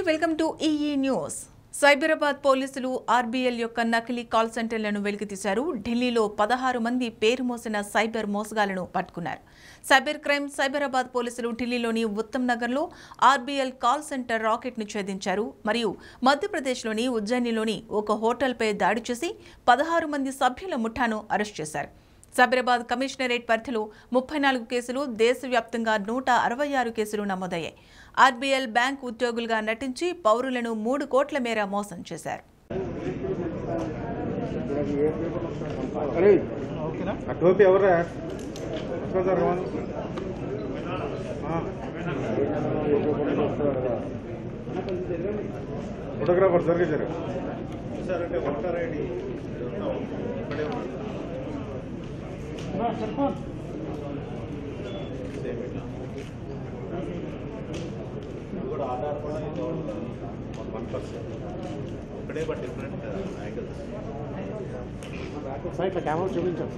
Welcome to EE news Cyberabad పోలీసులు RBL యొక్క నకిలీ కాల్ సెంటర్లను వెలికితీశారు ఢిల్లీలో పదహారు మంది పేరు మోసిన సైబర్ మోసగాలను పట్టుకున్నారు సైబర్ క్రైమ్ సైబరాబాద్ పోలీసులు ఢిల్లీలోని ఉత్తమ్ నగర్లో ఆర్బీఎల్ కాల్ సెంటర్ రాకెట్ను ఛేదించారు మరియు మధ్యప్రదేశ్లోని ఉజ్జయినిలోని ఒక హోటల్పై దాడి చేసి పదహారు మంది సభ్యుల ముఠాను అరెస్ట్ చేశారు సైబరాబాద్ కమిషనరేట్ పరిధిలో ముప్పై నాలుగు కేసులు దేశవ్యాప్తంగా నూట అరవై ఆరు కేసులు నమోదయ్యాయి ఆర్బీఎల్ బ్యాంక్ ఉద్యోగులుగా నటించి పౌరులను మూడు కోట్ల మేర మోసం చేశారు అరే ఆ టోపీ ఎవరా సార్ ఫోటోగ్రాఫర్ జరిగేశారు సార్ అంటే ఓటర్ ఐడి ఇక్కడే ఉంది సేమ్ ఇట్లా ఇది కూడా ఆధార్ కూడా ఏదో వన్ పర్సెంట్ ఒకటే బట్ డిఫరెంట్ యాంగిల్స్ సార్ ఇట్లా కెమెరా చూపించారు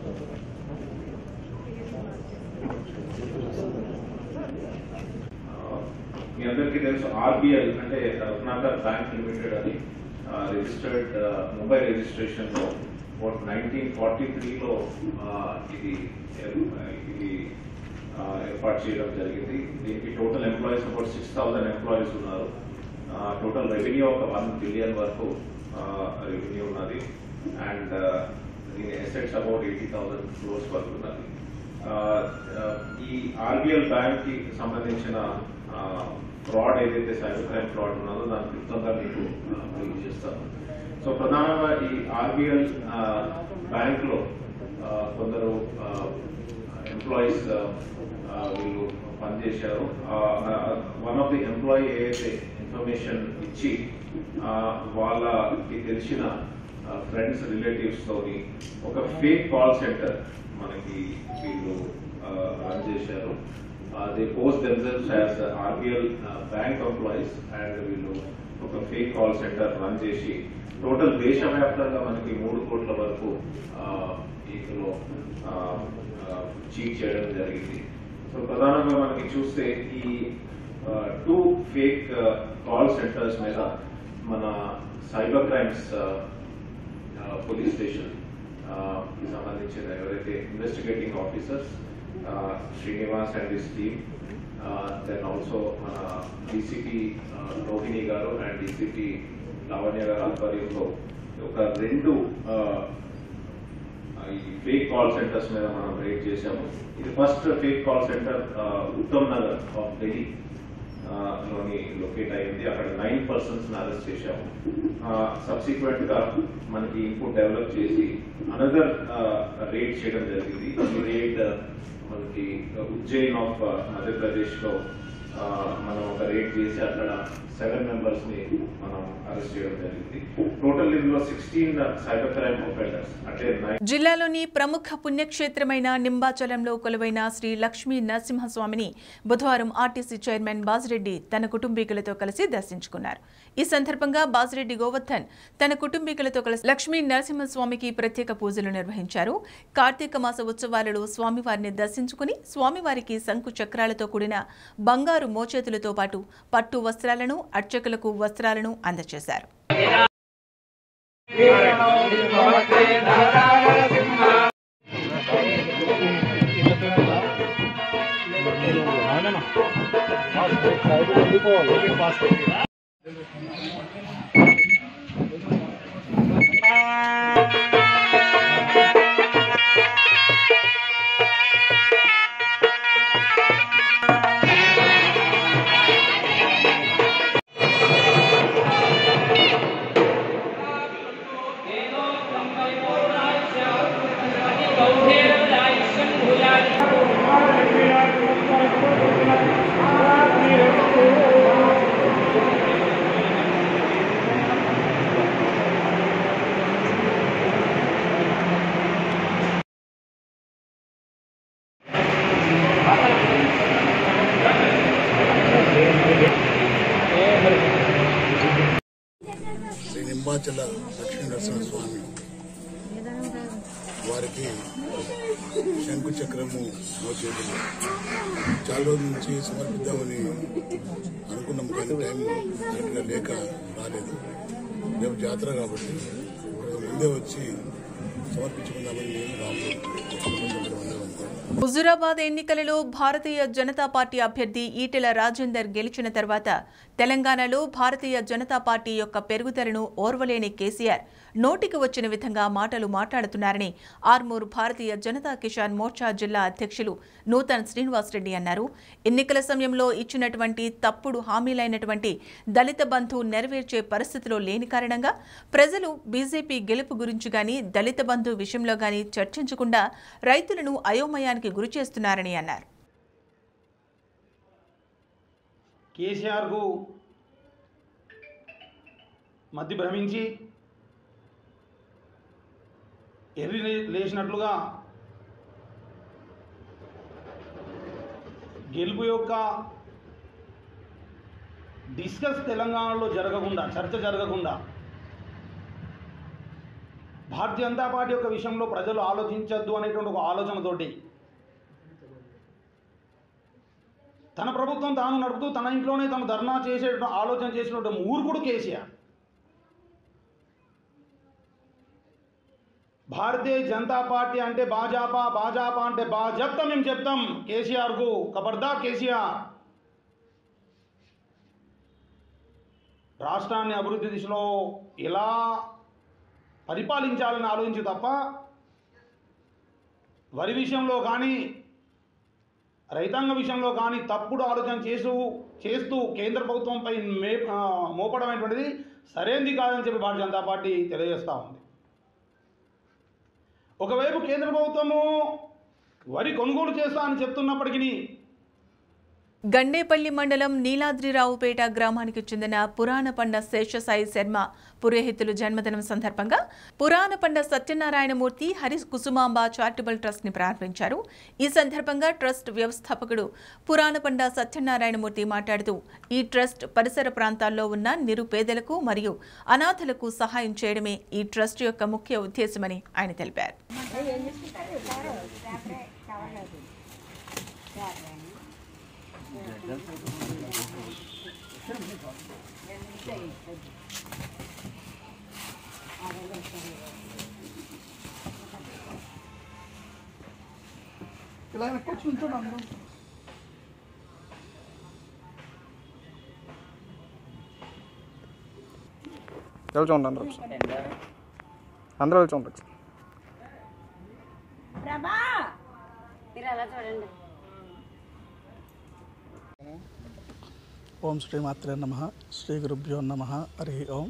మీ అందరికీ తెలుసు ఆర్బీఐ అంటే రత్నాకర్ బ్యాంక్ లిమిటెడ్ అని రిజిస్టర్డ్ ముంబై రిజిస్ట్రేషన్ లో నైన్టీన్ ఫార్టీ త్రీలో ఇది ఇది ఆ, ఏర్పాటు చేయడం జరిగింది దీనికి total employees about six thousand employees ఉన్నారు టోటల్ రెవెన్యూ ఒక వన్ బిలియన్ వరకు రెవెన్యూ ఉన్నది అండ్ దీని assets about eighty thousand crores వరకు ఉన్నది ఆ, ఆ, ఈ ఆర్బిఎల్ బ్యాంక్ కి సంబంధించిన ఫ్రాడ్ ఏదైతే సైబర్ క్రైమ్ ఫ్రాడ్ ఉన్నదో దాని క్లుప్తంగా మీకు బ్రీఫ్ చేస్తాను సో ప్రధానంగా ఈ ఆర్బిఎల్ బ్యాంక్ లో ఆ, కొందరు ఎంప్లాయీస్ వీళ్ళు పనిచేశారు వన్ ఆఫ్ ది ఎంప్లాయీ ఏదైతే ఇన్ఫర్మేషన్ ఇచ్చి ఆ, వాళ్ళకి తెలిసిన ఫ్రెండ్స్ రిలేటివ్స్ తోని ఒక ఫేక్ కాల్ సెంటర్ మనకి వీళ్ళు రన్ చేశారు they post themselves as RBL bank employees and వీళ్ళు ఒక ఫేక్ కాల్ సెంటర్ రన్ చేసి టోటల్ దేశవ్యాప్తంగా మనకి మూడు కోట్ల వరకు ఆ, ఇందులో చీట్ చేయడం జరిగింది సో ప్రధానంగా మనకి చూస్తే ఈ టూ ఫేక్ కాల్ సెంటర్స్ మీద మన సైబర్ క్రైమ్స్ పోలీస్ స్టేషన్ కి సంబంధించిన ఎవరైతే investigating officers Srinivas and his team then also మన డీసీపీ రోహిణి గారు అండ్ డీసీపీ లావణ్య గారు ఆధ్వర్యంలో ఒక రెండు uh, ఈ ఫేక్ కాల్ సెంటర్స్ మీద మనం రేట్ చేశాము ఇది first fake call centre Uttam Nagar of Delhi ఆ, లోని లొకేట్ అయింది అక్కడ నైన్ పర్సన్స్ అరెస్ట్ చేశాము సబ్సిక్వెంట్ గా మనకి ఇన్పుట్ డెవలప్ చేసి అనదర్ రేట్ చేయడం జరిగింది ఈ రేట్ మనకి ఉజ్జయిన్ ఆఫ్ మధ్యప్రదేశ్ లో ఆ, మనం ఒక రేట్ చేసి అక్కడ సెవెన్ మెంబర్స్ ని మనం అరెస్ట్ చేయడం జరిగింది టోటల్ ఇందులో సిక్స్టీన్ సైబర్ క్రైమ్ ఒఫెండర్స్ అంటే nine జిల్లాలోని ప్రముఖ పుణ్యక్షేత్రమైన నింబాచలంలో కొలువైన శ్రీ లక్ష్మీ నరసింహస్వామిని బుధవారం ఆర్టీసీ చైర్మన్ బాజిరెడ్డి తన కుటుంబీకులతో కలిసి దర్శించుకున్నారు ఈ సందర్భంగా బాజిరెడ్డి గోవర్ధన్ తన కుటుంబీకులతో కలిసి లక్ష్మీ నరసింహస్వామికి ప్రత్యేక పూజలు నిర్వహించారు కార్తీక మాస ఉత్సవాలలో స్వామివారిని దర్శించుకుని స్వామివారికి శంకు చక్రాలతో కూడిన బంగారు మోచేతులతో పాటు పట్టు వస్త్రాలను అర్చకులకు వస్త్రాలను అందజేశారు శ్రీ నింబాచల లక్ష్మీ నరసింహ స్వామి వారికి శంకు చక్రము మోచేతులు చాలా రోజుల నుంచి సమర్పిద్దామని అనుకున్నాం కానీ టైం కరెక్ట్గా లేక రాలేదు రేపు జాతర కాబట్టి ఇప్పుడు ముందే వచ్చి సమర్పించుకుందామని నేను రాము హుజురాబాద్ ఎన్నికలలో భారతీయ జనతా పార్టీ అభ్యర్థి ఈటెల రాజేందర్ గెలిచిన తర్వాత తెలంగాణలో భారతీయ జనతా పార్టీ యొక్క పెరుగుదలను ఓర్వలేని కేసీఆర్ నోటికి వచ్చిన విధంగా మాటలు మాట్లాడుతున్నారని ఆర్మూర్ భారతీయ జనతా కిసాన్ మోర్చా జిల్లా అధ్యక్షులు నూతన్ శ్రీనివాసరెడ్డి అన్నారు ఎన్నికల సమయంలో ఇచ్చినటువంటి తప్పుడు హామీలైనటువంటి దళిత బంధు నెరవేర్చే పరిస్థితిలో లేని కారణంగా ప్రజలు బీజేపీ గెలుపు గురించి గాని దళిత బంధు విషయంలో గాని చర్చించకుండా రైతులను అయోమయానికి గురి చేస్తున్నారని అన్నారు కేసీఆర్కు మధ్య భ్రమించి ఎర్రి లే- లేచినట్లుగా గెలుపు యొక్క డిస్కస్ తెలంగాణలో జరగకుండా చర్చ జరగకుండా భారతీయ జనతా పార్టీ యొక్క విషయంలో ప్రజలు ఆలోచించద్దు అనేటువంటి ఒక ఆలోచనతోటి తన ప్రభుత్వం తాను నడుపుతూ తన ఇంట్లోనే తను ధర్నా చేసే ఆలోచన చేసినటువంటి మూర్ఖుడు కేసీఆర్ భారతీయ జనతా పార్టీ అంటే భాజపా భాజపా అంటే భాజప్తా మేము చెప్తాం కేసీఆర్కు కబర్దా కేసీఆర్ రాష్ట్రాన్ని అభివృద్ధి దిశలో ఎలా పరిపాలించాలని ఆలోచించి తప్ప వరి విషయంలో కానీ రైతాంగ విషయంలో కానీ తప్పుడు ఆలోచన చేస్తూ చేస్తూ కేంద్ర ప్రభుత్వంపై మే ఆ, మోపడం అనేటువంటిది సరైనది కాదని చెప్పి భారతీయ జనతా పార్టీ తెలియజేస్తూ ఉంది ఒకవైపు కేంద్ర ప్రభుత్వము వరి కొనుగోలు చేస్తా అని చెప్తున్నప్పటికీ గండేపల్లి మండలం నీలాద్రిరావుపేట గ్రామానికి చెందిన పురాణపండ శేషసాయి శర్మ పురోహితులు జన్మదినం సందర్భంగా పురాణపండ సత్యనారాయణమూర్తి హరి కుసుమాంబ చారిటబుల్ ట్రస్ట్ ని ప్రారంభించారు ఈ సందర్భంగా ట్రస్ట్ వ్యవస్థాపకుడు పురాణపండ సత్యనారాయణమూర్తి మాట్లాడుతూ ఈ ట్రస్ట్ పరిసర ప్రాంతాల్లో ఉన్న నిరుపేదలకు మరియు అనాథలకు సహాయం చేయడమే ఈ ట్రస్ట్ యొక్క ముఖ్య ఉద్దేశమని ఆయన తెలిపారు ఇలా వెనక్కి ఉంచండి అందరూ వెళ్ళి చూడండి అందరూ ఒకసారి. అందరూ వెళ్ళి చూడండి ఒకసారి. ప్రభా మీరు అలా చూడండి ఓం శ్రీ మాత్రే నమ శ్రీ గురుభ్యో నమ హరి ఓం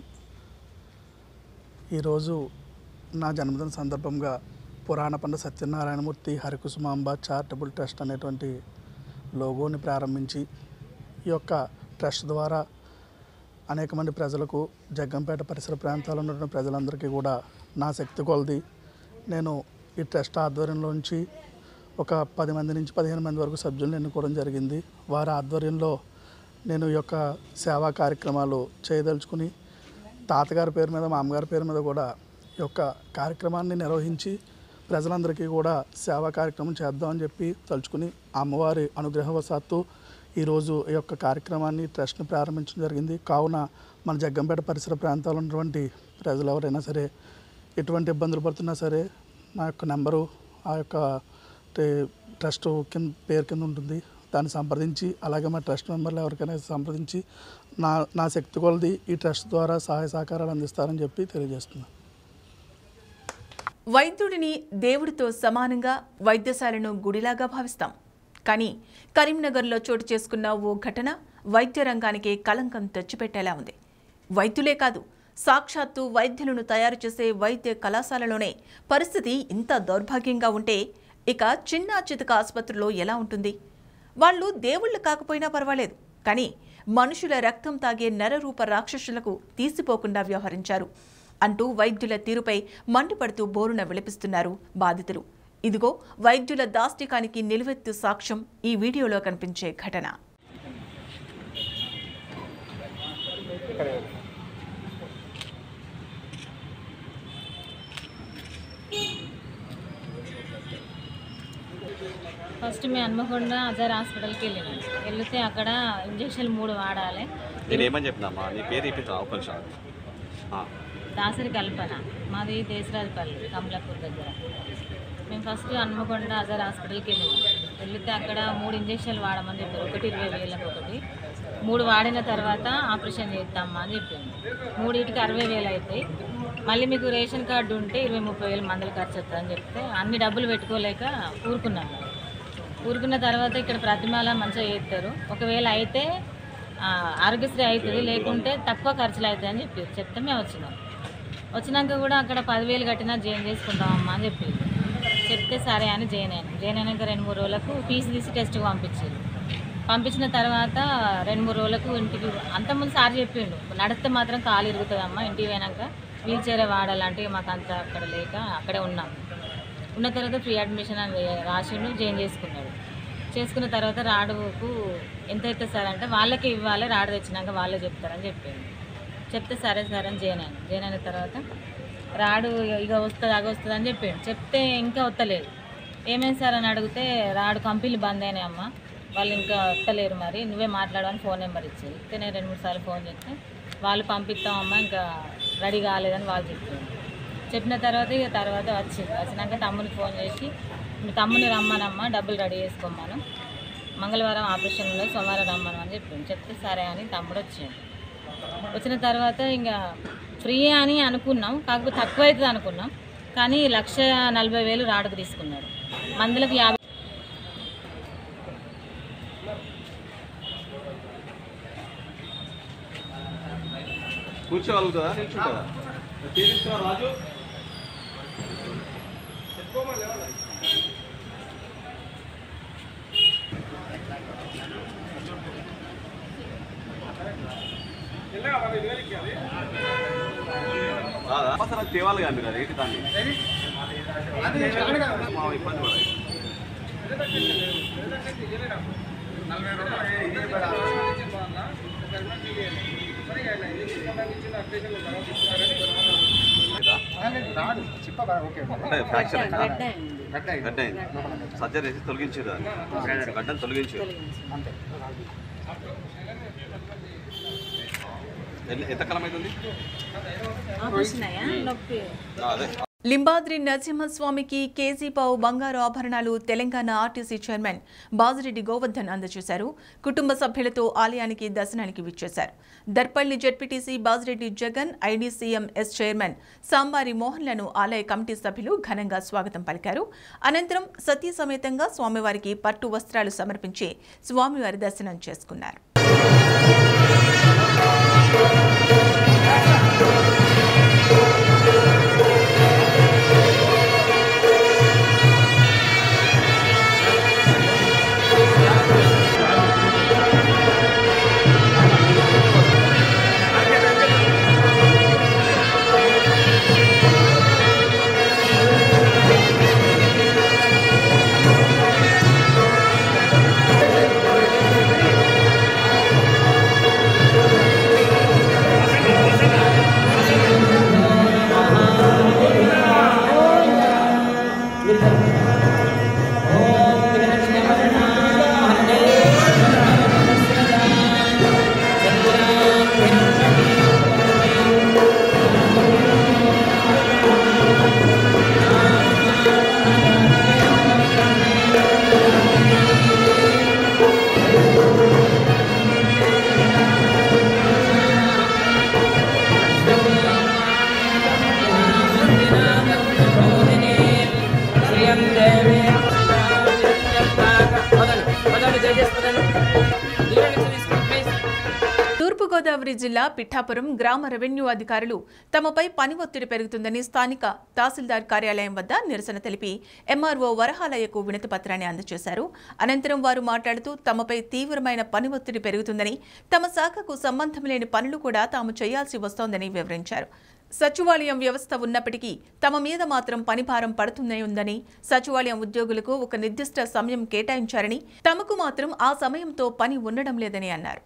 ఈరోజు నా జన్మదిన సందర్భంగా పురాణ పండ సత్యనారాయణమూర్తి హరికుసుమాంబ చారిటబుల్ ట్రస్ట్ అనేటువంటి లోగోని ప్రారంభించి ఈ యొక్క ట్రస్ట్ ద్వారా అనేక మంది ప్రజలకు జగ్గంపేట పరిసర ప్రాంతాల్లో ఉన్నటువంటి ప్రజలందరికీ కూడా నా శక్తి కొలది నేను ఈ ట్రస్ట్ ఆధ్వర్యంలోంచి ఒక పది మంది నుంచి పదిహేను మంది వరకు సభ్యులను ఎన్నుకోవడం జరిగింది వారి ఆధ్వర్యంలో నేను ఈ యొక్క సేవా కార్యక్రమాలు చేయదలుచుకుని తాతగారి పేరు మీద మా అమ్మగారి పేరు మీద కూడా ఈ యొక్క కార్యక్రమాన్ని నిర్వహించి ప్రజలందరికీ కూడా సేవా కార్యక్రమం చేద్దామని చెప్పి తలుచుకుని ఆ అమ్మవారి అనుగ్రహవశాత్తు ఈరోజు ఈ యొక్క కార్యక్రమాన్ని ట్రస్ట్ని ప్రారంభించడం జరిగింది కావున మన జగ్గంపేట పరిసర ప్రాంతాల్లో ఉన్నటువంటి ప్రజలు ఎవరైనా సరే ఎటువంటి ఇబ్బందులు పడుతున్నా సరే నా యొక్క నెంబరు ఆ యొక్క టే- ట్రస్ట్ కింద పేరు కింద ఉంటుంది దాన్ని సంప్రదించి అలాగే మా ట్రస్ట్ మెంబర్లు ఎవరికైనా సంప్రదించి నా నా శక్తి కొలది ఈ ట్రస్ట్ ద్వారా సహాయ సహకారాలు అందిస్తారని చెప్పి తెలియజేస్తున్నాను వైద్యుడిని దేవుడితో సమానంగా వైద్యశాలను గుడిలాగా భావిస్తాం కానీ కరీంనగర్లో చోటు చేసుకున్న ఓ ఘటన వైద్య రంగానికి కలంకం తెచ్చిపెట్టేలా ఉంది వైద్యులే కాదు సాక్షాత్తు వైద్యులను తయారు చేసే వైద్య కళాశాలలోనే పరిస్థితి ఇంత దౌర్భాగ్యంగా ఉంటే ఇక చిన్న చితక ఆసుపత్రిలో ఎలా ఉంటుంది వాళ్ళు దేవుళ్ళు కాకపోయినా పర్వాలేదు కానీ మనుషుల రక్తం తాగే నరరూప రాక్షసులకు తీసిపోకుండా వ్యవహరించారు అంటూ వైద్యుల తీరుపై మండిపడుతూ బోరున విలపిస్తున్నారు బాధితులు ఇదిగో వైద్యుల దాష్టికానికి నిలువెత్తు సాక్ష్యం ఈ వీడియోలో కనిపించే ఘటన ఫస్ట్ మేము హన్మకొండ అజర్ హాస్పిటల్కి వెళ్ళినాం వెళ్తే అక్కడ ఇంజక్షన్ మూడు వాడాలి నేను ఏమని చెప్పినమ్మా నీ పేరు ఇప్పించా ఒక నిమిషం ఆ, దాసరి కల్పన మాది దేశరాజపల్లి కమలాపూర్ దగ్గర మేము ఫస్ట్ హన్మకొండ అజర్ హాస్పిటల్కి వెళ్ళినాం వెళ్తే అక్కడ మూడు ఇంజక్షన్లు వాడమని చెప్పారు ఒకటి ఇరవై వేలకు ఒకటి మూడు వాడిన తర్వాత ఆపరేషన్ చేద్దామా అని చెప్పింది మూడింటికి అరవై వేలు అవుతాయి మళ్ళీ మీకు రేషన్ కార్డు ఉంటే ఇరవై ముప్పై వేలు మందులు ఖర్చు వస్తుందని చెప్తే అన్ని డబ్బులు పెట్టుకోలేక ఊరుకున్నాము ఊరుకున్న తర్వాత ఇక్కడ ప్రతిమాల మంచిగా చేస్తారు ఒకవేళ అయితే ఆ, ఆరోగ్యశ్రీ అవుతుంది లేకుంటే తక్కువ ఖర్చులు అవుతాయి అని చెప్పి చెప్తే మేము వచ్చినాం వచ్చినాక కూడా అక్కడ పదివేలు కట్టినా జాయిన్ చేసుకుంటామమ్మా అని చెప్పి చెప్తే సరే అని జాయిన్ అయ్యాను జాయిన్ అయినాక రెండు మూడు రోజులకు ఫీజు తీసి టెస్ట్కి పంపించారు పంపించిన తర్వాత రెండు మూడు రోజులకు ఇంటికి అంతకుముందు సార్ చెప్పిండు నడిస్తే మాత్రం కాలు ఇరుగుతుందమ్మా ఇంటికి పోయినాక వీల్ చైరే వాడాలంటే మాకు అంత అక్కడ లేక అక్కడే ఉన్నాం ఉన్న తర్వాత ఫ్రీ అడ్మిషన్ అని రాసిండు జాయిన్ చేసుకున్నాడు చేసుకున్న తర్వాత రాడుకు ఎంత అవుతుంది సార్ అంటే వాళ్ళకి ఇవ్వాలి రాడు తెచ్చినాక వాళ్ళే చెప్తారని చెప్పిండు చెప్తే సరే సరే అని జాయిన్ అయ్యాను జాయిన్ అయిన తర్వాత రాడు ఇక వస్తుంది అగ వస్తుంది అని చెప్పిండు చెప్తే ఇంకా వస్తలేదు ఏమైంది సార్ అని అడిగితే రాడు కంపెనీలు బంద్ అయినాయి అమ్మ వాళ్ళు ఇంకా వస్తలేరు మరి నువ్వే మాట్లాడమని ఫోన్ నెంబర్ ఇచ్చారు ఇస్తే నేను రెండు మూడు సార్లు ఫోన్ చేస్తే వాళ్ళు పంపిస్తామమ్మా ఇంకా రెడీ కాలేదని వాళ్ళు చెప్పారు చెప్పిన తర్వాత ఇక తర్వాత వచ్చింది వచ్చినాక తమ్ముని ఫోన్ చేసి మీ తమ్ముని రమ్మనమ్మా డబ్బులు రెడీ చేసుకోమను మంగళవారం ఆపరేషన్ ఉన్నది సోమవారం రమ్మను అని చెప్పింది చెప్తే సరే అని తమ్ముడు వచ్చాడు వచ్చిన తర్వాత ఇంకా ఫ్రీ అని అనుకున్నాం కాకపోతే తక్కువ అవుతుంది అనుకున్నాం కానీ లక్ష నలభై వేలు రాడుకు తీసుకున్నాడు మందులకు యాభై కూర్చోగలుగుతుందా నిల్చుంటుందా తీసుకో రాజు రాదా? అసలు అది తేవాలి కదా మీరు అది ఏంటి దాన్ని మా ఇబ్బంది పడాలి అంటే ఫ్రాక్చర్ అయిందా గడ్డ అయింది సర్జరీ చేసి తొలగించారు దాన్ని గడ్డను తొలగించారు ఎన్ని- ఎంత కాలం అవుతుంది ఆపరేషన్ అయ్యా నొప్పి ఆ, అదే లింబాద్రి నరసింహస్వామికి కేజీ పావు బంగారు ఆభరణాలు తెలంగాణ ఆర్టీసీ చైర్మన్ బాజిరెడ్డి గోవర్ధన్ అందజేశారు కుటుంబ సభ్యులతో ఆలయానికి దర్శనానికి విచ్చేశారు Darpalli ZPTC Bajireddy Jagan IDCM S chairman Sambari మోహన్లను ఆలయ కమిటీ సభ్యులు ఘనంగా స్వాగతం పలికారు అనంతరం సతీ సమేతంగా స్వామివారికి పట్టు వస్త్రాలు సమర్పించి స్వామివారి దర్శనం చేసుకున్నారు తూర్పుగోదావరి జిల్లా పిఠాపురం గ్రామ రెవెన్యూ అధికారులు తమపై పని ఒత్తిడి పెరుగుతుందని స్థానిక తహసీల్దార్ కార్యాలయం వద్ద నిరసన తెలిపి ఎంఆర్ఓ వరహాలయ్యకు వినతి పత్రాన్ని అందజేశారు అనంతరం వారు మాట్లాడుతూ తమపై తీవ్రమైన పని ఒత్తిడి పెరుగుతుందని తమ శాఖకు సంబంధం లేని పనులు కూడా తాము చేయాల్సి వస్తోందని వివరించారు సచివాలయం వ్యవస్థ ఉన్నప్పటికీ తమ మీద మాత్రం పనిభారం పడుతూనే ఉందని సచివాలయం ఉద్యోగులకు ఒక నిర్దిష్ట సమయం కేటాయించారని తమకు మాత్రం ఆ సమయంతో పని ఉండడం లేదని అన్నారు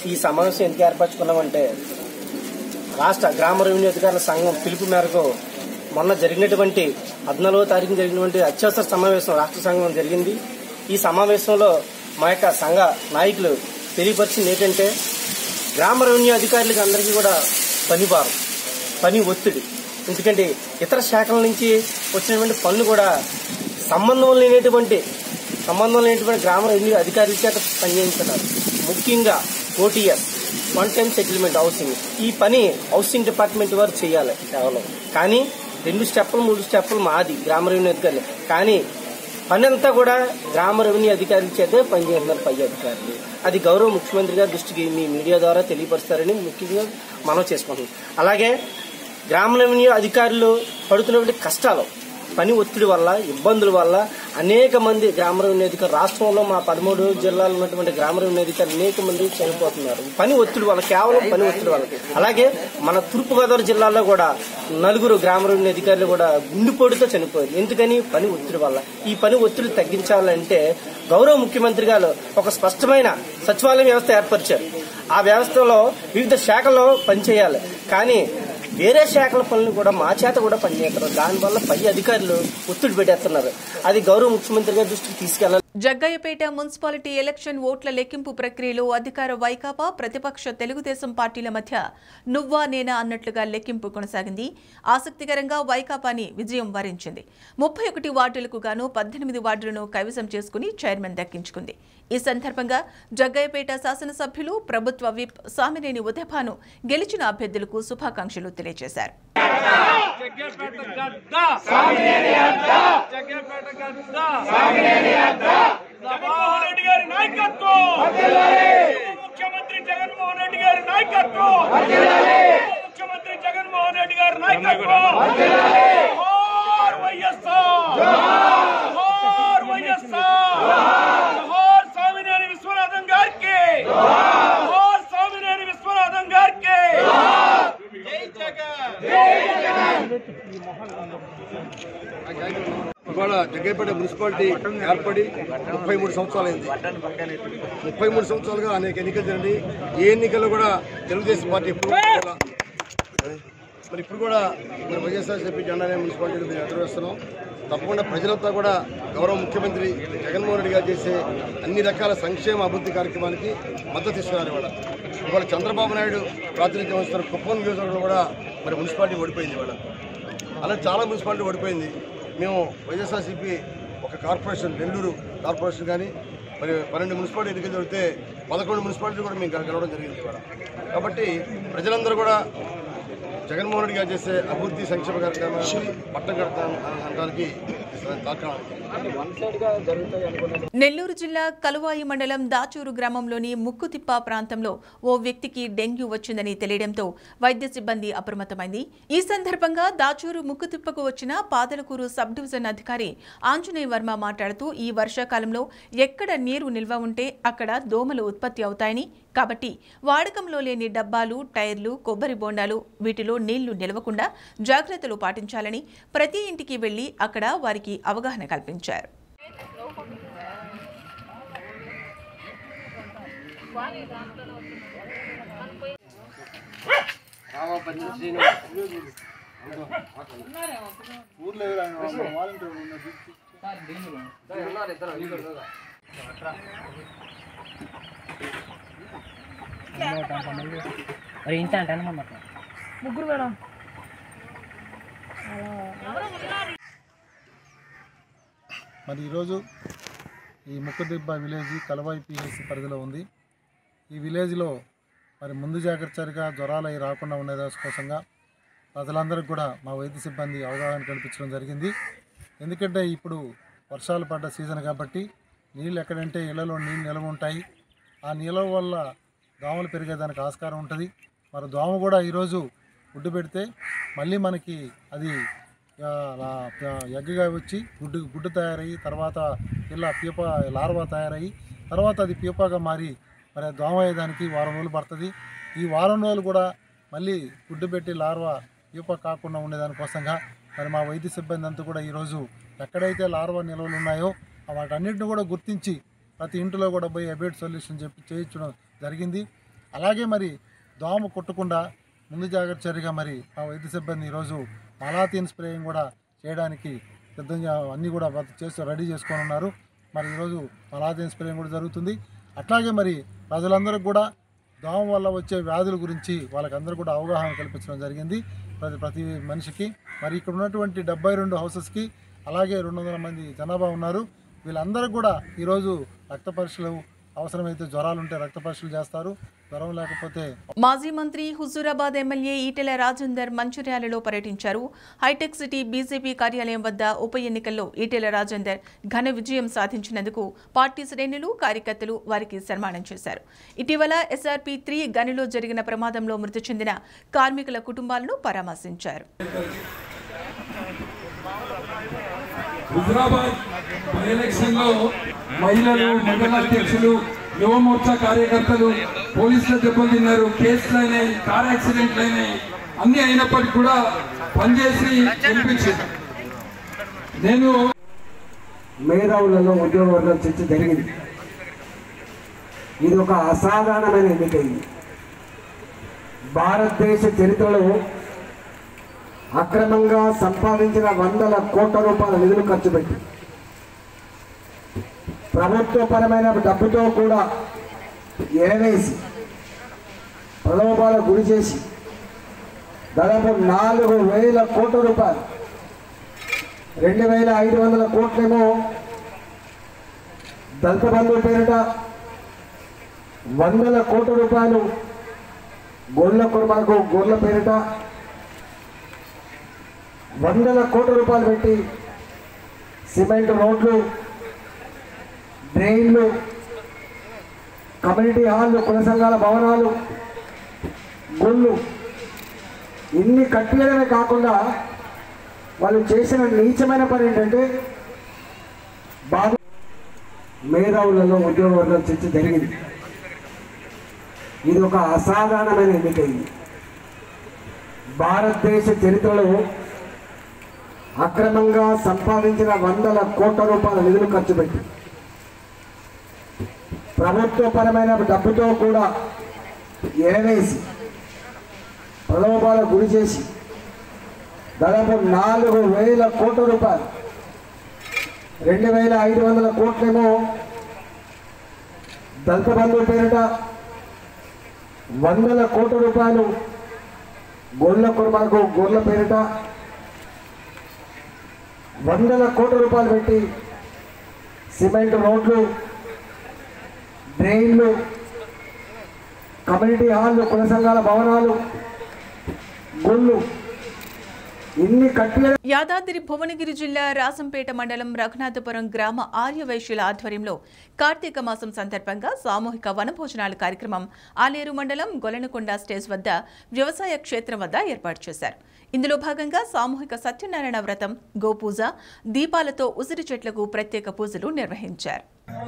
ఈ సమావేశం ఎందుకు ఏర్పరచుకున్నామంటే రాష్ట్ర గ్రామ రెవెన్యూ అధికారుల సంఘం పిలుపు మేరకు మొన్న జరిగినటువంటి పద్నాలుగో తారీఖున జరిగినటువంటి అత్యవసర సమావేశం రాష్ట్ర సంఘం జరిగింది ఈ సమావేశంలో మా యొక్క సంఘ నాయకులు తెలియపరిచింది ఏంటంటే గ్రామ రెవెన్యూ అధికారులకు అందరికీ కూడా పని భారం పని ఒత్తిడి ఎందుకంటే ఇతర శాఖల నుంచి వచ్చినటువంటి పనులు కూడా సంబంధం లేనటువంటి సంబంధం లేనటువంటి గ్రామ రెవెన్యూ అధికారుల చేత పనిచేయించున్నారు ముఖ్యంగా OTS one time settlement housing ఈ పని హౌసింగ్ డిపార్ట్మెంట్ వారు చేయాలి కేవలం కానీ రెండు స్టెప్పులు మూడు స్టెప్పులు మాది గ్రామ రెవెన్యూ అధికారులు కానీ పని అంతా కూడా గ్రామ రెవెన్యూ అధికారుల చేతే పనిచేస్తున్నారు పై అధికారులు అది గౌరవ ముఖ్యమంత్రి గారి దృష్టికి మీ మీడియా ద్వారా తెలియపరుస్తారని ముఖ్యంగా మనం చేసుకుంటున్నాం అలాగే గ్రామ రెవెన్యూ అధికారులు పడుతున్నటువంటి కష్టాలు పని ఒత్తిడి వల్ల ఇబ్బందుల వల్ల అనేక మంది గ్రామ రెవెన్యూ అధికారులు రాష్ట్రంలో మా పదమూడు జిల్లాలో ఉన్నటువంటి గ్రామ రెవెన్యూ అధికారులు అనేక మంది చనిపోతున్నారు పని ఒత్తిడి వల్ల కేవలం పని ఒత్తిడి వల్ల అలాగే మన తూర్పుగోదావరి జిల్లాలో కూడా నలుగురు గ్రామ రెవెన్యూ అధికారులు కూడా గుండెపోటుతో చనిపోయారు ఎందుకని పని ఒత్తిడి వల్ల ఈ పని ఒత్తిడి తగ్గించాలంటే గౌరవ ముఖ్యమంత్రి గారు ఒక స్పష్టమైన సచివాలయం వ్యవస్థ ఏర్పరిచారు ఆ వ్యవస్థలో వివిధ శాఖల్లో పనిచేయాలి కానీ వేరే శాఖల పనులు కూడా మా చేత కూడా పనిచేస్తున్నారు దానివల్ల పై అధికారులు ఒత్తిడి పెట్టేస్తున్నారు అది గౌరవ ముఖ్యమంత్రి గారి దృష్టికి తీసుకెళ్లాలి జగ్గయ్యపేట మున్సిపాలిటీ ఎలక్షన్ ఓట్ల లెక్కింపు ప్రక్రియలో అధికార వైకాపా ప్రతిపక్ష తెలుగుదేశం పార్టీల మధ్య నువ్వా నేనా అన్నట్లుగా లెక్కింపు కొనసాగింది ఆసక్తికరంగా వైకాపాని విజయం వరించింది ముప్పై ఒకటి వార్డులకు గాను పద్దెనిమిది వార్డులను కైవసం చేసుకుని చైర్మన్ దక్కించుకుంది ఈ సందర్భంగా జగ్గయ్యపేట శాసనసభ్యులు ప్రభుత్వ విప్ సామినేని ఉదయభాను గెలిచిన అభ్యర్థులకు శుభాకాంక్షలు తెలియజేశారు జగన్మోహన్ రెడ్డి గారి నాయకత్వం ముఖ్యమంత్రి జగన్మోహన్ రెడ్డి గారి నాయకత్వం ముఖ్యమంత్రి జగన్మోహన్ రెడ్డి గారి నాయకత్వం జోహార్ వైఎస్ఆర్ జోహార్ వైఎస్ఆర్ జోహార్ స్వామినేని విశ్వనాథం గారికి జోహార్ స్వామినేని విశ్వనాథం గారికి జై జగన్ జై జగన్ ఇవాళ జగ్గైపేట మున్సిపాలిటీ ఏర్పడి ముప్పై మూడు సంవత్సరాలైంది ముప్పై మూడు సంవత్సరాలుగా అనేక ఎన్నికలు జరిగింది ఏ ఎన్నికల్లో కూడా తెలుగుదేశం పార్టీ ఎప్పుడు కూడా మరి ఇప్పుడు కూడా మరి వైఎస్ఆర్సీపీ జెండానే మున్సిపాలిటీలో మేము ఎదురుస్తున్నాం తప్పకుండా ప్రజలంతా కూడా గౌరవ ముఖ్యమంత్రి జగన్మోహన్ రెడ్డి గారు చేసే అన్ని రకాల సంక్షేమ అభివృద్ధి కార్యక్రమానికి మద్దతు ఇస్తున్నారు ఇవాళ ఇవాళ చంద్రబాబు నాయుడు ప్రాతినిధ్యం వస్తున్న కుప్పం నియోజకవర్గంలో కూడా మరి మున్సిపాలిటీ ఓడిపోయింది ఇవాళ అలా చాలా మున్సిపాలిటీ ఓడిపోయింది మేము వైఎస్ఆర్సీపీ ఒక కార్పొరేషన్ నెల్లూరు కార్పొరేషన్ కానీ మరి పన్నెండు మున్సిపాలిటీ ఎన్నికలు జరిగితే పదకొండు మున్సిపాలిటీ కూడా మేము గెలవడం జరిగింది ఇవాళ కాబట్టి ప్రజలందరూ కూడా జగన్మోహన్ రెడ్డి గారు చేసే అభివృద్ధి సంక్షేమ కార్యక్రమాలు పట్టం కడతానికి నెల్లూరు జిల్లా కలువాయి మండలం దాచూరు గ్రామంలోని ముక్కుతిప్ప ప్రాంతంలో ఓ వ్యక్తికి డెంగ్యూ వచ్చిందని తెలియడంతో వైద్య సిబ్బంది అప్రమత్తమైంది ఈ సందర్భంగా దాచూరు ముక్కుతిప్పకు వచ్చిన పాదలకూరు సబ్ డివిజన్ అధికారి ఆంజనేయ వర్మ మాట్లాడుతూ ఈ వర్షాకాలంలో ఎక్కడ నీరు నిల్వ ఉంటే అక్కడ దోమలు ఉత్పత్తి అవుతాయని కాబట్టి వాడకంలో లేని డబ్బాలు టైర్లు కొబ్బరి బోండాలు వీటిలో నీళ్లు నిలవకుండా జాగ్రత్తలు పాటించాలని ప్రతి ఇంటికి వెళ్లి అక్కడ వారికి అవగాహన కల్పించారు మరి ఇంత అంటే అనమాట ముగ్గురు మేడం మరి ఈరోజు ఈ ముక్కదిబ్బ విలేజ్ కలవాయి పిహెసి పరిధిలో ఉంది ఈ విలేజ్లో మరి ముందు జాగ్రత్తగా జ్వరాలు అవి రాకుండా ఉండే కోసంగా ప్రజలందరికీ కూడా మా వైద్య సిబ్బంది అవగాహన కల్పించడం జరిగింది ఎందుకంటే ఇప్పుడు వర్షాలు పడ్డ సీజన్ కాబట్టి నీళ్ళు ఎక్కడంటే ఇళ్లలో నీళ్ళు నిల్వ ఉంటాయి ఆ నిల్వ వల్ల దోమలు పెరిగేదానికి ఆస్కారం ఉంటుంది మరి దోమ కూడా ఈరోజు గుడ్డు పెడితే మళ్ళీ మనకి అది ఆ, లా- ఎగ్గగా వచ్చి గుడ్డు గుడ్డు తయారయ్యి తర్వాత ఇలా పీప లార్వా తయారయ్యి తర్వాత అది పీపాగా మారి మరి ఆ దోమ అయ్యేదానికి వారం రోజులు పడుతుంది ఈ వారం రోజులు కూడా మళ్ళీ గుడ్డు పెట్టి లార్వా పీప కాకుండా ఉండేదానికోసంగా మరి మా వైద్య సిబ్బంది అంతా కూడా ఈరోజు ఎక్కడైతే లార్వా నిల్వలు ఉన్నాయో వాటన్నిటిని కూడా గుర్తించి ప్రతి ఇంటిలో కూడా పోయి అబేట్ సొల్యూషన్ చెప్పి చేయించడం జరిగింది అలాగే మరి దోమ కొట్టకుండా ముందు జాగ్రత్త చర్యగా మరి ఆ వైద్య సిబ్బంది ఈరోజు మలాతీన్ స్ప్రేయింగ్ కూడా చేయడానికి సిద్ధంగా అన్నీ కూడా వాళ్ళు చేస్తూ రెడీ చేసుకొని ఉన్నారు మరి ఈరోజు మలాతీన్ స్ప్రేయింగ్ కూడా జరుగుతుంది అట్లాగే మరి ప్రజలందరికీ కూడా దోమ వల్ల వచ్చే వ్యాధుల గురించి వాళ్ళకందరూ కూడా అవగాహన కల్పించడం జరిగింది ప్రతి ప్రతి మనిషికి మరి ఇక్కడ ఉన్నటువంటి డెబ్బై రెండు హౌసెస్కి అలాగే రెండు వందల మంది జనాభా ఉన్నారు వీళ్ళందరూ కూడా ఈరోజు రక్త పరీక్షలు అవసరమైతే జ్వరాలు ఉంటే రక్త పరీక్షలు చేస్తారు జ్వరం లేకపోతే మాజీ మంత్రి హుజూరాబాద్ ఎమ్మెల్యే ఈటెల రాజేందర్ మంచిర్యాలలో పర్యటించారు హైటెక్ సిటీ బీజేపీ కార్యాలయం వద్ద ఉప ఎన్నికల్లో ఈటెల రాజేందర్ ఘన విజయం సాధించినందుకు పార్టీ శ్రేణులు కార్యకర్తలు వారికి సన్మానం చేశారు ఇటీవల ఎస్ఆర్పీ త్రీ గనిలో జరిగిన ప్రమాదంలో మృతి చెందిన కార్మికుల కుటుంబాలను పరామర్శించారు హుజరాబాద్ బై ఎలక్షన్ లో మహిళలు మండల అధ్యక్షులు యువ మోర్చా కార్యకర్తలు పోలీసులు దెబ్బతిన్నారు కేసులు అయినాయి కార్ యాక్సిడెంట్లు అయినాయి అన్ని అయినప్పటికీ కూడా పనిచేసి గెలిపించింది నేను మేధావులలో ఉద్యోగవర్గం చర్చ జరిగింది ఇది ఒక అసాధారణమైన ఎన్నిక ఇది భారతదేశ చరిత్రలో అక్రమంగా సంపాదించిన వందల కోట్ల రూపాయల నిధులు ఖర్చు పెట్టి ప్రభుత్వపరమైన డబ్బుతో కూడా ఎరవేసి ప్రలోభాలకు గురి చేసి దాదాపు నాలుగు వేల కోట్ల రూపాయలు రెండు వేల ఐదు వందల కోట్లేమో దళిత బంధువు పేరిట వందల కోట్ల రూపాయలు గొర్రెల కుర్మలకు గొర్రెల పేరిట వందల కోట్ల రూపాయలు పెట్టి సిమెంట్ రోడ్లు డ్రైన్లు కమ్యూనిటీ హాళ్ళు కుల సంఘాల భవనాలు గుళ్ళు ఇన్ని కట్టేయడమే కాకుండా వాళ్ళు చేసిన నీచమైన పని ఏంటంటే బాగా మేధావులలో ఉద్యోగవర్గం చర్చ జరిగింది ఇది ఒక అసాధారణమైన ఎన్నిక ఇది భారతదేశ చరిత్రలో అక్రమంగా సంపాదించిన వందల కోట్ల రూపాయల నిధులు ఖర్చు పెట్టి ప్రభుత్వపరమైన డబ్బుతో కూడా ఎరవేసి ప్రలోభాలకు గురి చేసి దాదాపు నాలుగు వేల కోట్ల రూపాయలు రెండు వేల ఐదు వందల కోట్లేమో దళిత బంధువు పేరిట వందల కోట్ల రూపాయలు గొర్రెల కుర్మలకు గొర్రెల పేరిట వందల కోట్ల రూపాయలు పెట్టి సిమెంట్ రోడ్లు డ్రైన్లు కమ్యూనిటీ హాళ్ళు కుల సంఘాల భవనాలు గుళ్ళు ఇన్ని కట్టి యాదాద్రి భువనగిరి జిల్లా రాసంపేట మండలం రఘునాథపురం గ్రామ ఆర్యవైశ్యుల ఆధ్వర్యంలో కార్తీక మాసం సందర్భంగా సామూహిక వనభోజనాల కార్యక్రమం ఆలేరు మండలం గొలనకొండ స్టేజ్ వద్ద వ్యవసాయ క్షేత్రం వద్ద ఏర్పాటు చేశారు ఇందులో భాగంగా సామూహిక సత్యనారాయణ వ్రతం గోపూజ దీపాలతో ఉసిరి చెట్లకు ప్రత్యేక పూజలు నిర్వహించారు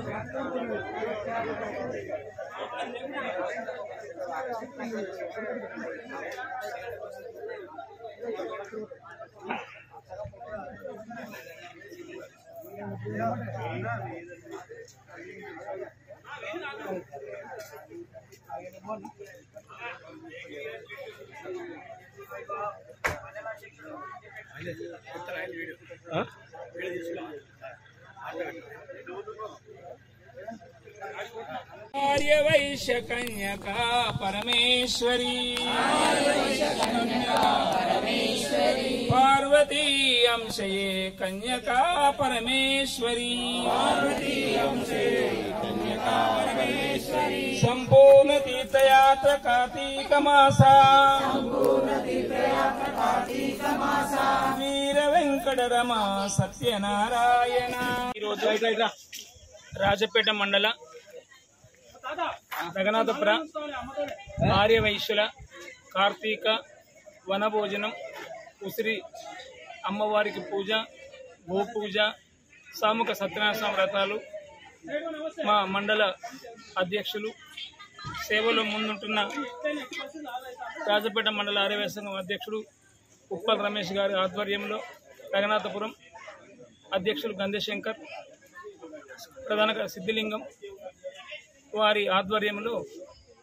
ఆర్యవైశ్య కన్యకా పరమేశ్వరి పార్వతీ అంశయే కన్యకా పరమేశ్వరి సంపూర్ణ తీర్థయాత్ర కార్తీక మాస వీర వెంకటరమ సత్యనారాయణ ఈరోజు రాజపేట మండల జగన్నాథపుర ఆర్యవైశ్యుల కార్తీక వనభోజనం ఉసిరి అమ్మవారికి పూజ గోపూజ సాముఖ సత్యనారాయణ వ్రతాలు మా మండల అధ్యక్షులు సేవలో ముందుంటున్న రాజపేట మండల ఆర్యవైశ్య సంఘం అధ్యక్షుడు ఉప్పల్ రమేష్ గారి ఆధ్వర్యంలో రఘునాథపురం అధ్యక్షులు గంధశంకర్ ప్రధాన సిద్ధిలింగం వారి ఆధ్వర్యంలో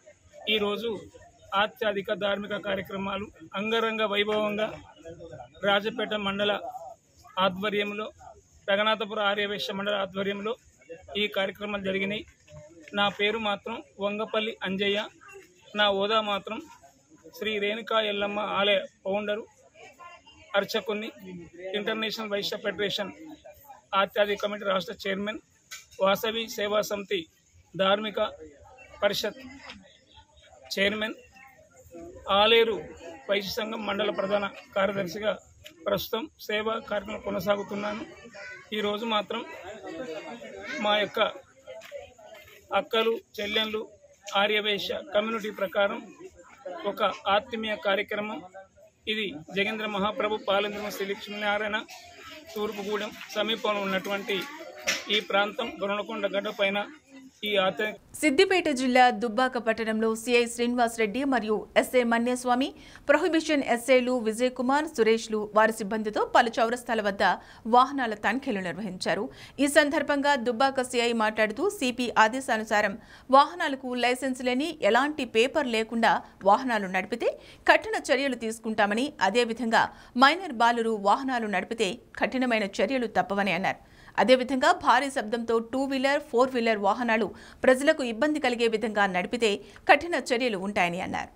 ఈరోజు ఆత్యాధిక ధార్మిక కార్యక్రమాలు అంగరంగ వైభవంగా రాజపేట మండల ఆధ్వర్యంలో రఘునాథపుర ఆర్యవేశ్య మండల ఆధ్వర్యంలో ఈ కార్యక్రమాలు జరిగినాయి నా పేరు మాత్రం వంగపల్లి అంజయ్య నా హోదా మాత్రం శ్రీ రేణుకా ఎల్లమ్మ ఆలయ ఫౌండరు అర్చకుని ఇంటర్నేషనల్ వైశ్య ఫెడరేషన్ ఆత్యాధిక కమిటీ రాష్ట్ర చైర్మన్ వాసవి సేవా సమితి ధార్మిక పరిషత్ చైర్మన్ ఆలేరు వైశ్య సంఘం మండల ప్రధాన కార్యదర్శిగా ప్రస్తుతం సేవా కార్యక్రమం కొనసాగుతున్నాను ఈరోజు మాత్రం మా యొక్క అక్కలు చెల్లెళ్ళు ఆర్యవేశ కమ్యూనిటీ ప్రకారం ఒక ఆత్మీయ కార్యక్రమం ఇది జగేంద్ర మహాప్రభు పాలేంద్ర శ్రీ లక్ష్మీనారాయణ తూర్పుగూడెం సమీపంలో ఉన్నటువంటి ఈ ప్రాంతం గొరణకొండ గడ్డ పైన ఈ ఆత్మ సిద్దిపేట జిల్లా దుబ్బాక పట్టణంలో సిఐ శ్రీనివాస్ రెడ్డి మరియు ఎస్ఏ మన్యస్వామి ప్రొహిబిషన్ ఎస్ఏలు విజయ్ కుమార్ సురేష్లు వారి సిబ్బందితో పలు చౌరస్తాల వద్ద వాహనాల తనిఖీలు నిర్వహించారు ఈ సందర్భంగా దుబ్బాక సిఐ మాట్లాడుతూ సిపి ఆదేశానుసారం వాహనాలకు లైసెన్స్ లేని ఎలాంటి పేపర్ లేకుండా వాహనాలు నడిపితే కఠిన చర్యలు తీసుకుంటామని అదేవిధంగా మైనర్ బాలురు వాహనాలు నడిపితే కఠినమైన చర్యలు తప్పవని అన్నారు అదేవిధంగా భారీ శబ్దంతో టూ వీలర్ ఫోర్ వీలర్ వాహనాలు ప్రజలకు ఇబ్బంది కలిగే విధంగా నడిపితే కఠిన చర్యలు ఉంటాయని అన్నారు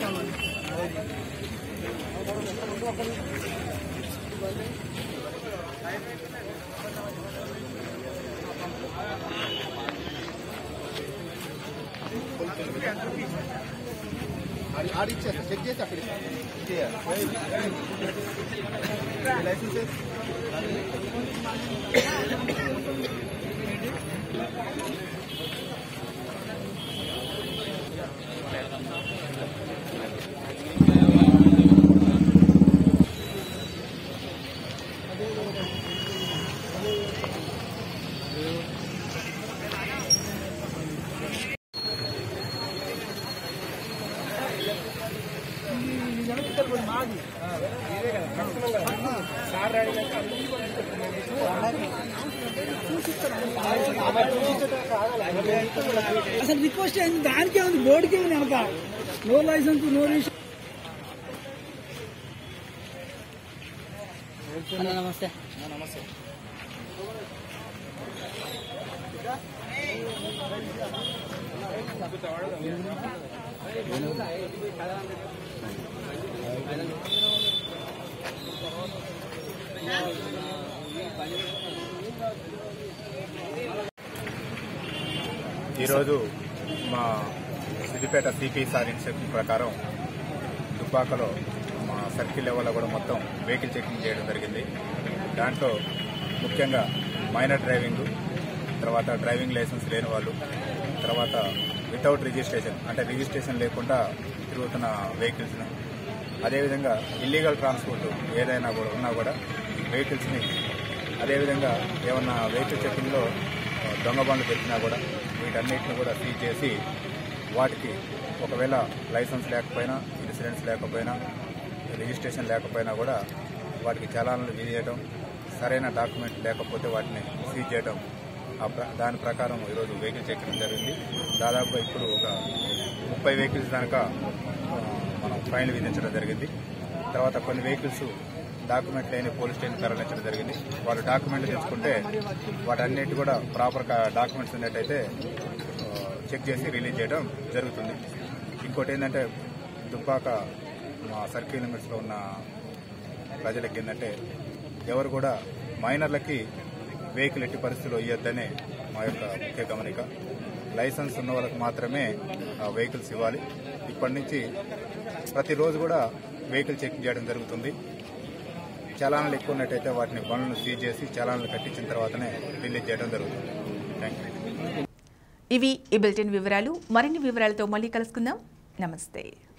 ఆడిచ్చేస్తా చెక్ చేసి అక్కడ లైసెన్స్ అసలు రిక్వెస్ట్ అయింది దానికే ఉంది బోర్డుకే ఉంది వెనక నో లైసెన్స్ నో రిజిస్ట్రేషన్ నమస్తే నమస్తే ఈరోజు మా సిద్దిపేట సిపి సార్ ఇన్స్ట్రక్షన్ ప్రకారం దుబ్బాకలో మా సర్కిల్ లెవెల్లో కూడా మొత్తం వెహికల్ చెకింగ్ చేయడం జరిగింది దాంట్లో ముఖ్యంగా మైనర్ డ్రైవింగ్ తర్వాత డ్రైవింగ్ లైసెన్స్ లేని వాళ్ళు తర్వాత వితౌట్ రిజిస్ట్రేషన్ అంటే రిజిస్ట్రేషన్ లేకుండా తిరుగుతున్న వెహికల్స్ని అదేవిధంగా ఇల్లీగల్ ట్రాన్స్పోర్ట్ ఏదైనా కూడా ఉన్నా కూడా వెహికల్స్ని అదేవిధంగా ఏమన్నా వెహికల్ చెకింగ్లో దొంగ బండ్లు పెట్టినా కూడా వీటన్నిటిని కూడా సీజ్ చేసి వాటికి ఒకవేళ లైసెన్స్ లేకపోయినా ఇన్సూరెన్స్ లేకపోయినా రిజిస్ట్రేషన్ లేకపోయినా కూడా వాటికి చలానాలు విధించడం సరైన డాక్యుమెంట్ లేకపోతే వాటిని సీజ్ చేయడం ఆ ప్ర- దాని ప్రకారం ఈరోజు వెహికల్ చెక్కడం జరిగింది దాదాపు ఇప్పుడు ఒక ముప్పై వెహికల్స్ దానిక ఆ, మనం ఫైన్లు విధించడం జరిగింది తర్వాత కొన్ని వెహికల్స్ డాక్యుమెంట్ లేని పోలీస్ స్టేషన్ తరలించడం జరిగింది వాళ్ళు డాక్యుమెంట్లు తెచ్చుకుంటే వాటన్నిటి కూడా ప్రాపర్ డాక్యుమెంట్స్ ఉన్నట్టయితే ఆ, చెక్ చేసి రిలీజ్ చేయడం జరుగుతుంది ఇంకోటి ఏంటంటే దుబ్బాక మా సర్కిల్ లిమిట్స్లో ఉన్న ప్రజలకి ఏంటంటే ఎవరు కూడా మైనర్లకి వెహికల్ ఎట్టి పరిస్థితుల్లో ఇవ్వద్దనే మా యొక్క ముఖ్య గమనిక లైసెన్స్ ఉన్న వాళ్ళకి మాత్రమే ఆ వెహికల్స్ ఇవ్వాలి ఇప్పటి నుంచి ప్రతిరోజు కూడా వెహికల్ చెక్ చేయడం జరుగుతుంది చలానాలు ఎక్కువ ఉన్నట్టయితే వాటిని బండ్లను సీజ్ చేసి చలానాలు కట్టించిన తర్వాతనే రిలీజ్ చేయడం జరుగుతుంది థ్యాంక్ యూ ఇవి ఈ బులెటిన్ వివరాలు మరిన్ని వివరాలతో మళ్ళీ కలుసుకుందాం నమస్తే